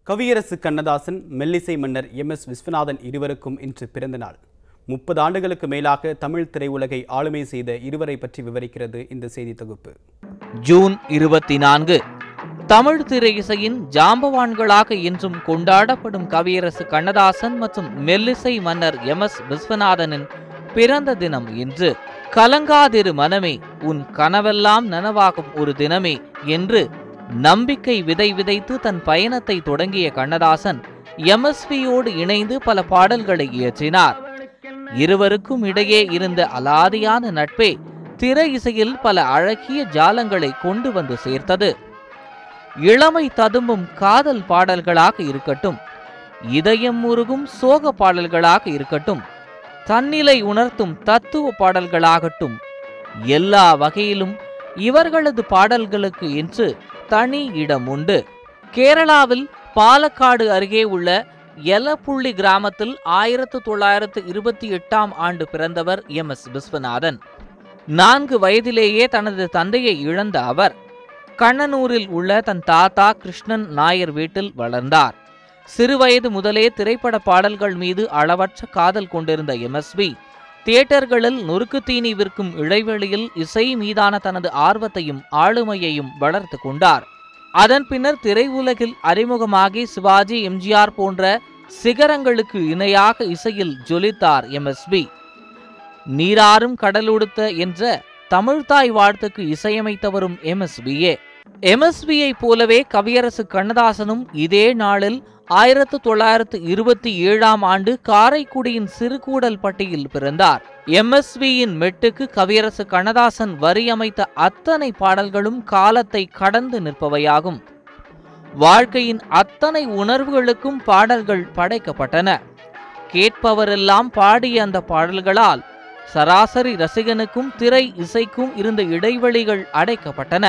கவியரசு கண்ணதாசன் மெல்லிசை மன்னர் M S Viswanathan இருவருக்கும் இன்று பிறந்த நாள் முப்பது ஆண்டுகளுக்கு மேலாக தமிழ் திரையுலகை ஆளுமை செய்த இருவரை பற்றி விவரிக்கிறது இந்த செய்தி தொகுப்பு ஜூன் இருபத்தி நான்கு தமிழ் திரை இசையின் ஜாம்பவான்களாக என்றும் கொண்டாடப்படும் கவியரசு கண்ணதாசன் மற்றும் மெல்லிசை மன்னர் எம் எஸ் விஸ்வநாதனின் பிறந்த தினம் இன்று கலங்காதிரு மனமே உன் கனவெல்லாம் நனவாகும் ஒரு தினமே என்று நம்பிக்கை விதை விதைத்து தன் பயணத்தை தொடங்கிய கண்ணதாசன் எம்எஸ்பியோடு இணைந்து பல பாடல்களை இயற்றினார் இருவருக்கும் இடையே இருந்த அலாதியான நட்பே திரை இசையில் பல அழகிய ஜாலங்களை கொண்டு வந்து சேர்த்தது இளமை ததும்பும் காதல் பாடல்களாக இருக்கட்டும் இதயம் முருகும் சோக பாடல்களாக இருக்கட்டும் தன்னிலை உணர்த்தும் தத்துவ பாடல்களாகட்டும் எல்லா வகையிலும் இவர்களது பாடல்களுக்கு என்று தனி இடம் உண்டு கேரளாவில் பாலக்காடு அருகே உள்ள எலப்புள்ளி கிராமத்தில் ஆயிரத்து தொள்ளாயிரத்து இருபத்தி எட்டாம் ஆண்டு பிறந்தவர் எம் எஸ் விஸ்வநாதன் நான்கு வயதிலேயே தனது தந்தையை இழந்த அவர் கண்ணனூரில் உள்ள தன் தாத்தா கிருஷ்ணன் நாயர் வீட்டில் வளர்ந்தார் சிறுவயது முதலே திரைப்பட பாடல்கள் மீது அளவற்ற காதல் கொண்டிருந்த எம்எஸ்வி தியேட்டர்களில் நொறுக்குத்தீனி விற்கும் இடைவெளியில் இசை மீதான தனது ஆர்வத்தையும் ஆளுமையையும் வளர்த்து கொண்டார் அதன் பின்னர் திரையுலகில் அறிமுகமாகி சிவாஜி எம்ஜிஆர் போன்ற சிகரங்களுக்கு இணையாக இசையில் ஜொலித்தார் எம்எஸ்பி நீராறும் கடலுடுத்த என்ற தமிழ்தாய் வாழ்த்துக்கு இசையமைத்தவரும் எம்எஸ்பியே எம்எஸ்பியை போலவே கவியரசு கண்ணதாசனும் இதே நாளில் ஆயிரத்து தொள்ளாயிரத்து இருபத்தி ஏழாம் ஆண்டு காரைக்குடியின் சிறுகூடல் பட்டியில் பிறந்தார் எம்எஸ்வியின் மெட்டுக்கு கவியரசு கண்ணதாசன் வரியமைத்த அத்தனை பாடல்களும் காலத்தை கடந்து நிற்பவையாகும் வாழ்க்கையின் அத்தனை உணர்வுகளுக்கும் பாடல்கள் படைக்கப்பட்டன கேட்பவரெல்லாம் பாடிய அந்த பாடல்களால் சராசரி ரசிகனுக்கும் திரை இசைக்கும் இருந்த இடைவெளிகள் அடைக்கப்பட்டன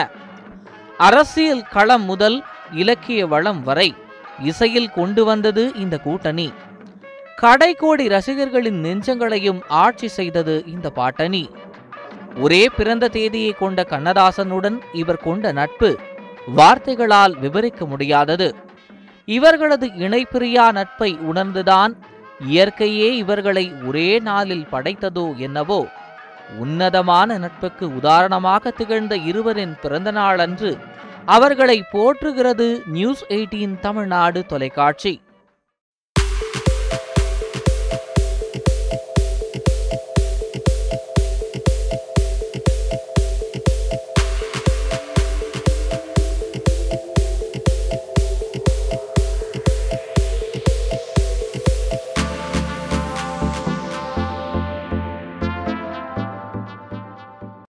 அரசியல் களம் முதல் இலக்கிய வளம் வரை இசையில் கொண்டு வந்தது இந்த கூட்டணி கடைக்கோடி ரசிகர்களின் நெஞ்சங்களையும் ஆட்சி செய்தது இந்த பாட்டணி ஒரே பிறந்த தேதியை கொண்ட கண்ணதாசனுடன் இவர் கொண்ட நட்பு வார்த்தைகளால் விவரிக்க முடியாதது இவர்களது இணைப்பிரியா நட்பை உணர்ந்துதான் இயற்கையே இவர்களை ஒரே நாளில் படைத்ததோ என்னவோ உன்னதமான நட்புக்கு உதாரணமாக திகழ்ந்த இருவரின் பிறந்த நாளன்று அவர்களை போற்றுகிறது நியூஸ் எயிட்டீன் தமிழ்நாடு தொலைக்காட்சி